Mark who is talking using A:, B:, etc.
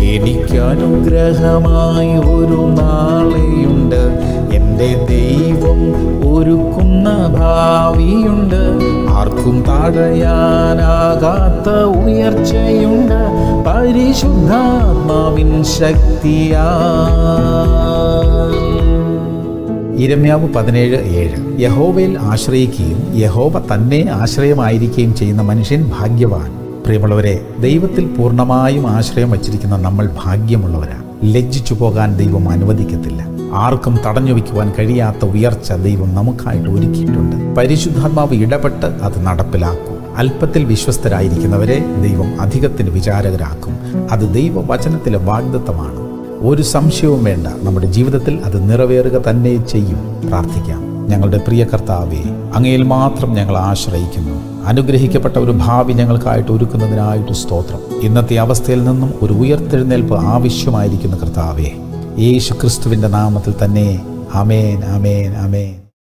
A: എനിക്കനുഗ്രഹമായി ഒരു നാളെയുണ്ട് എൻ്റെ ദൈവം ഒരുക്കുന്ന ഭാവിയുണ്ട് ആർക്കും തടയാനാകാത്ത ഉയർച്ചയുണ്ട് പരിശുദ്ധാത്മാവിൻ ശക്തിയാ ഇരമ്യാവ് പതിനേഴ് ഏഴ് യഹോവയിൽ ആശ്രയിക്കുകയും യഹോവ തന്നെ ആശ്രയമായിരിക്കുകയും ചെയ്യുന്ന മനുഷ്യൻ ഭാഗ്യവാൻ പ്രിയമുള്ളവരെ ദൈവത്തിൽ പൂർണ്ണമായും ആശ്രയം വച്ചിരിക്കുന്ന നമ്മൾ ഭാഗ്യമുള്ളവരാണ് ലജ്ജിച്ചു പോകാൻ ദൈവം അനുവദിക്കത്തില്ല ആർക്കും തടഞ്ഞു വയ്ക്കുവാൻ കഴിയാത്ത ഉയർച്ച ദൈവം നമുക്കായിട്ട് ഒരുക്കിയിട്ടുണ്ട് പരിശുദ്ധാത്മാവ് ഇടപെട്ട് അത് നടപ്പിലാക്കും അല്പത്തിൽ വിശ്വസ്തരായിരിക്കുന്നവരെ ദൈവം അധികത്തിന് വിചാരകരാക്കും അത് ദൈവവചനത്തിലെ വാഗ്ദത്തമാണ് ഒരു സംശയവും വേണ്ട നമ്മുടെ ജീവിതത്തിൽ അത് നിറവേറുക തന്നെ ചെയ്യും പ്രാർത്ഥിക്കാം ഞങ്ങളുടെ പ്രിയ കർത്താവെ അങ്ങയിൽ മാത്രം ഞങ്ങൾ ആശ്രയിക്കുന്നു അനുഗ്രഹിക്കപ്പെട്ട ഒരു ഭാവി ഞങ്ങൾക്കായിട്ട് ഒരുക്കുന്നതിനായിട്ട് സ്തോത്രം ഇന്നത്തെ അവസ്ഥയിൽ നിന്നും ഒരു ഉയർത്തെഴുന്നേൽപ്പ് ആവശ്യമായിരിക്കുന്ന കർത്താവെ യേശു ക്രിസ്തുവിൻ്റെ നാമത്തിൽ തന്നെ അമേൻ അമേൻ അമേൻ